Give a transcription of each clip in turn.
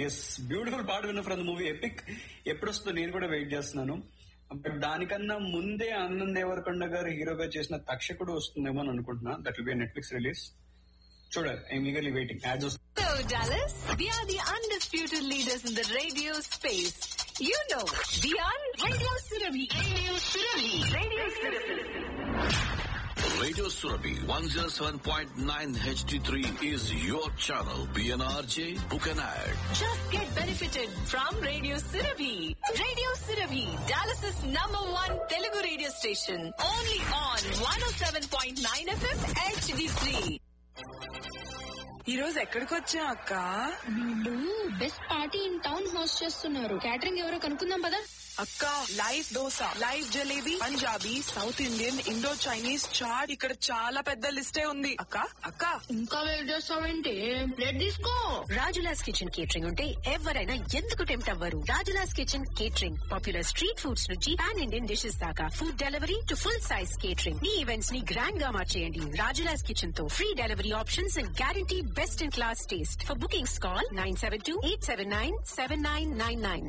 Yes beautiful పాట విన్న from the movie epic ఎప్పుడు వస్తుందో నేను కూడా వెయిట్ చేస్తున్నాను బట్ దానికన్నా ముందే ఆనంద్ దేవరకొండ గారు హీరోగా చేసిన తక్షకుడు వస్తుందేమో అని అనుకుంటున్నా that will be Netflix release చూడాలి I'm eagerly waiting as Hello, Dallas. We are the undisputed leaders in the radio space. You know, we are Radio Surabhi. Radio Surabhi. Radio Surabhi. Radio Surabhi 107.9 HD3 is your channel. PNRJ, book an ad. Just get benefited from Radio Surabhi. Radio Surabhi, Dallas's number one Telugu radio station. Only on 107.9 FM HD3. ఈ రోజు ఎక్కడికి వచ్చా అక్క వీళ్ళు best party in town host చేస్తున్నారు catering ఎవరో కనుక్కుందాం పదా అక్క live dosa live jalebi Punjabi south Indian Indo Chinese chaat ఇక్కడ చాలా పెద్ద లిస్టే ఉంది అక్క అక్క ఇంకా వెయిట్ చేస్తావేంటి ప్లేట్ తీసుకో రాజులాస్ కిచెన్ కేటరింగ్ ఉంటే ఎవరైనా ఎందుకు టెంప్ట్ అవ్వరు Rajula's kitchen catering popular street foods నుంచి పాన్ ఇండియన్ డిషెస్ దాకా food delivery to full size catering మీ ఈవెంట్స్ ని గ్రాండ్ గా మార్చేయండి రాజులాస్ కిచెన్ తో free delivery options and guarantee best in class taste for bookings call nine seven two eight seven nine seven nine nine nine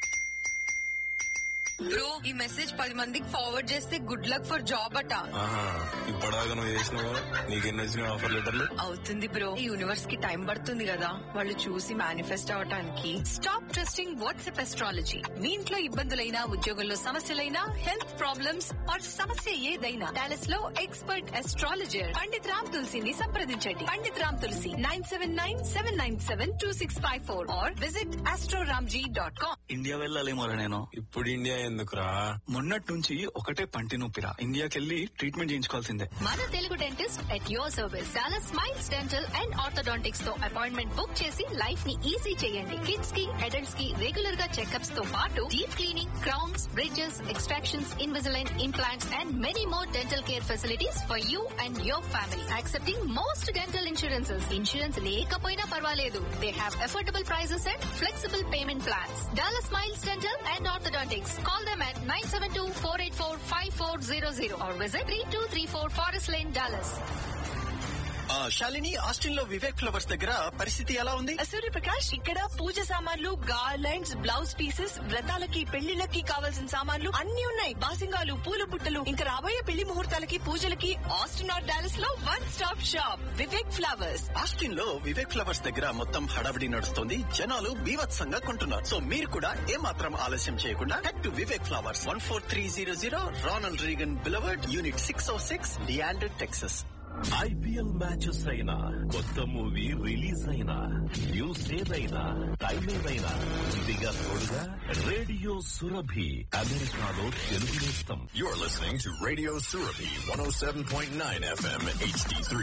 bro ఈ message పది మందికి forward చేస్తే good luck for job అట ఆహా ఇప్పటిదాకా నువ్వు చేసినావు నీకెన్ని వచ్చినాయి ఆఫర్ లెటర్లు అవుతుంది బ్రో ఈ యూనివర్స్ కి టైం పడుతుంది కదా వాళ్ళు చూసి మేనిఫెస్ట్ అవటానికి స్టాప్ ట్రస్టింగ్ వాట్సాప్ ఎస్ట్రాలజీ మీ ఇంట్లో ఇబ్బందులైనా ఉద్యోగంలో సమస్యలైనా హెల్త్ ప్రాబ్లమ్స్ ఆర్ సమస్య ఏదైనా డాలస్ లో ఎక్స్పర్ట్ ఎస్ట్రాలజర్ పండిత్ రామ్ తులసిని సంప్రదించండి Pandit Ram Tulasi nine seven nine seven nine seven two six five four or visit Astroramji dot com India వెళ్ళాలేమోరా నేను ఇప్పుడు ఇండియా ఎందుకురా మొన్నటి నుంచి ఒకటే పంటి నొప్పిరా ఇండియాకెళ్ళి ట్రీట్మెంట్ చేయించుకోవాల్సిందే మన Telugu dentist at your service చాలా స్మైల్స్ డెంటల్ అండ్ ఆర్థోడాంటిక్స్ తో అపాయింట్మెంట్ బుక్ చేసి లైఫ్ ని ఈజీ చేయండి కిడ్స్ కి అడల్ట్స్ కి రెగ్యులర్ గా చెకప్స్ తో పాటు deep cleaning crowns bridges extractions Invisalign implants and many more dental care facilities for you and your family accepting most dental insurances insurance లేకపోయినా పర్వాలేదు they have affordable prices and flexible payment plans dollar Smiles Dental and Orthodontics call them at 972-484-5400 or visit 3234 Forest Lane, Dallas. Shalini Austin లో Vivek flowers దగ్గర పరిస్థితి ఎలా ఉంది సూర్యప్రకాష్ ఇక్కడ పూజ సామాన్లు గార్లెండ్స్ బ్లౌజ్ పీసెస్ వ్రతాలకి పెళ్లిళ్ళకి కావాల్సిన సామాన్లు అన్ని ఉన్నాయి బాసింగాలు పూల బుట్టలు ఇంకా రాబోయే పెళ్లి ముహూర్తాలకి పూజలకి ఆస్టిన్ ఆర్ డాలస్ లో one stop shop Vivek flowers Austin లో వివేక్ ఫ్లవర్స్ దగ్గర మొత్తం హడావిడి నడుస్తుంది జనాలు బీభత్సంగా కొంటున్నారు సో మీరు కూడా ఏమాత్రం ఆలస్యం చేయకుండా head to Vivek flowers one four three zero zero Ronald Reagan boulevard unit six o six డియాండెడ్ టెక్సస్ ఐపీఎల్ మ్యాచెస్ అయినా కొత్త మూవీ రిలీజ్ అయినా న్యూస్ ఏదైనా టైం ఏదైనా ఇదిగా తోడుగా రేడియో సురభి అమెరికాలో తెలుగు నేస్తం You're listening to Radio Surabhi 107.9 FM HD3.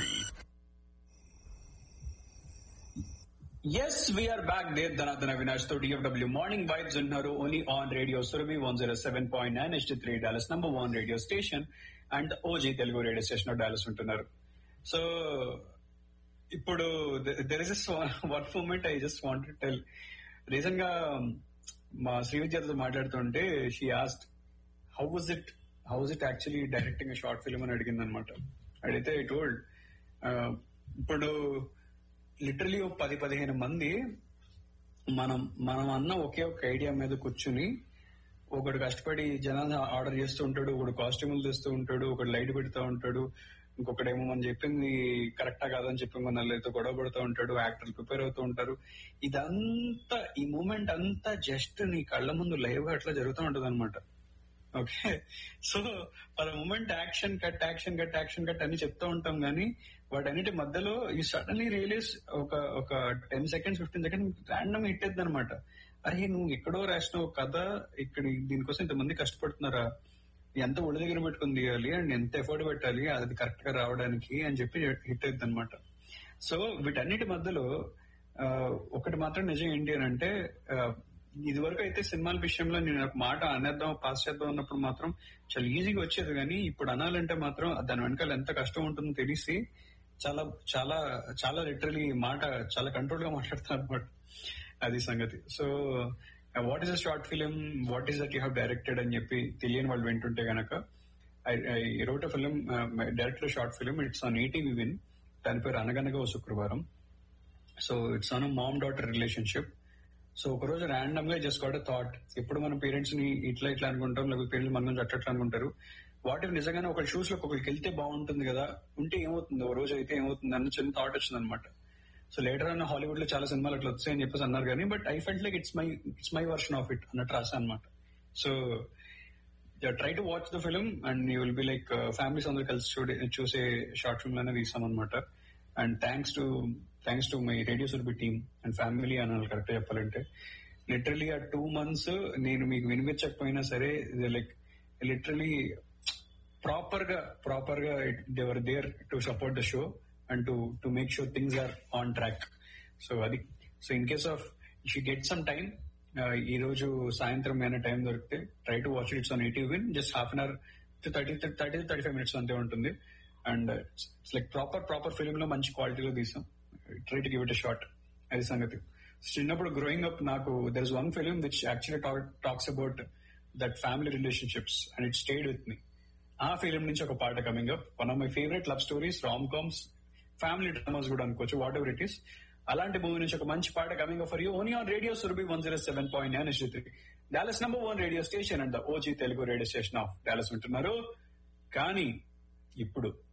Yes we're back there Dhanadhan Avinash తో డిఎఫ్డబ్ల్యూ మార్నింగ్ వైబ్స్ ఉన్నారు only on radio Surabhi one zero seven point nine HD three Dallas number one radio station and OG Telugu radio station Dallas ఉంటున్నారు so ఇప్పుడు there is one moment I just want tell recent గా మా శ్రీవిద్యతో మాట్లాడుతుంటే she asked how was it how was it actually directing short film అని అడిగింది అనమాట అడిగితే ఐ టోల్డ్ ఇప్పుడు లిటరలీ ఒక పది పదిహేను మంది మనం మనం అన్న ఒకే ఒక ఐడియా మీద కూర్చుని ఒకడు కష్టపడి జనాలు ఆర్డర్ చేస్తూ ఉంటాడు ఒకడు కాస్ట్యూములు తెస్తూ ఉంటాడు ఒకడు లైట్ పెడతా ఉంటాడు ఇంకొకడేమో మనం చెప్పింది కరెక్టా కాదని చెప్పి మన నల్లతో గొడవ పడుతూ ఉంటాడు యాక్టర్లు ప్రిపేర్ అవుతూ ఉంటారు ఇదంతా ఈ మూమెంట్ అంతా జస్ట్ నీ కళ్ళ ముందు లైవ్ గా అట్లా జరుగుతూ ఉంటది అనమాట okay so per moment action cut action cut action cut అని చెప్తూ ఉంటాం కానీ వాటన్నిటి మధ్యలో ఈ సడన్లీ రియలైజ్ ఒక ఒక ten seconds fifteen seconds random hit అయింది అనమాట అరే నువ్వు ఎక్కడో రాసిన ఒక కథ ఇక్కడ దీనికోసం ఇంతమంది కష్టపడుతున్నారా ఎంత ఒడి దగ్గర పెట్టుకుని తీయాలి అండ్ ఎంత ఎఫర్ట్ పెట్టాలి అది కరెక్ట్ గా రావడానికి అని చెప్పి హిట్ అయింది అనమాట సో వీటన్నిటి మధ్యలో ఆ, ఒకటి మాత్రం నిజం ఏంటి అని అంటే ఆ, ఇదివరకు అయితే సినిమాల విషయంలో నేను ఒక మాట అనేద్దాం పాస్ చేద్దాం అన్నప్పుడు మాత్రం చాలా ఈజీగా వచ్చేది కానీ ఇప్పుడు అనాలంటే మాత్రం దాని వెనకాల ఎంత కష్టం ఉంటుందో తెలిసి చాలా చాలా చాలా లిటరలీ మాట చాలా కంట్రోల్ గా మాట్లాడతాను అనమాట అది సంగతి so what is a short film what is that you have directed అని చెప్పి తెలియని వాళ్ళు వింటుంటే గనక I wrote a film director short film it's on ETV Win దాని పేరు Anaganaga O Shukravaram so it's on mom daughter relationship so ఒక రోజు ర్యాండమ్ గా జస్ట్ గాట్ థాట్ ఎప్పుడు మన పేరెంట్స్ ని ఇట్లా ఇట్లా అనుకుంటాం లేకపోతే పేరెంట్స్ మన నుంచి అట్లా అనుకుంటారు వాట్ ఇఫ్ నిజంగానే ఒక షూస్ లో ఒకరికి వెళ్తే బాగుంటుంది కదా ఉంటే ఏమవుతుంది ఓ రోజు అయితే ఏమవుతుంది అన్న చిన్న థాట్ వచ్చింది అనమాట సో లేటర్ అన్న హాలీవుడ్ లో చాలా సినిమాలు అట్లా వచ్చాయని చెప్పేసి అన్నారు కానీ but I felt like it's my it's my version of it అన్నట్టు రాసా అనమాట so try to watch the film and you will be like families అందరూ కలిసి చూడే చూసే షార్ట్ ఫిల్మ్ అనేది తీసాం అనమాట and thanks to thanks to my radio Surabhi team and family అనాలి కరెక్ట్ చెప్పాలంటే లిటరలీ ఆ టూ మంత్స్ నేను మీకు వినిపించకపోయినా సరే లైక్ లిటరలీ ప్రాపర్ గా ప్రాపర్ గా there there to support the show and to to make sure things are on track so అది so in case of she get some time ఈ రోజు సాయంత్రం ఏమైనా టైం దొరికితే try to watch it's on ETV Win just half an hour thirty thirty thirty five minutes అంతే ఉంటుంది and it's like proper proper film లో మంచి క్వాలిటీలో తీసాం try to give it a short అది సంగతి చిన్నప్పుడు గ్రోయింగ్ అప్ నాకు there is one film which actually talks about that family relationships and it stayed with me ఆ ఫిలిం నుంచి ఒక పాట coming up one of my favourite love stories rom coms family dramas కూడా అనుకోవచ్చు whatever it is అలాంటి movie నుంచి ఒక మంచి పాట coming for you only on radio Surabhi one zero seven point nine three Dallas number one radio station and OG Telugu radio station of Dallas ఉంటున్నారు కానీ ఇప్పుడు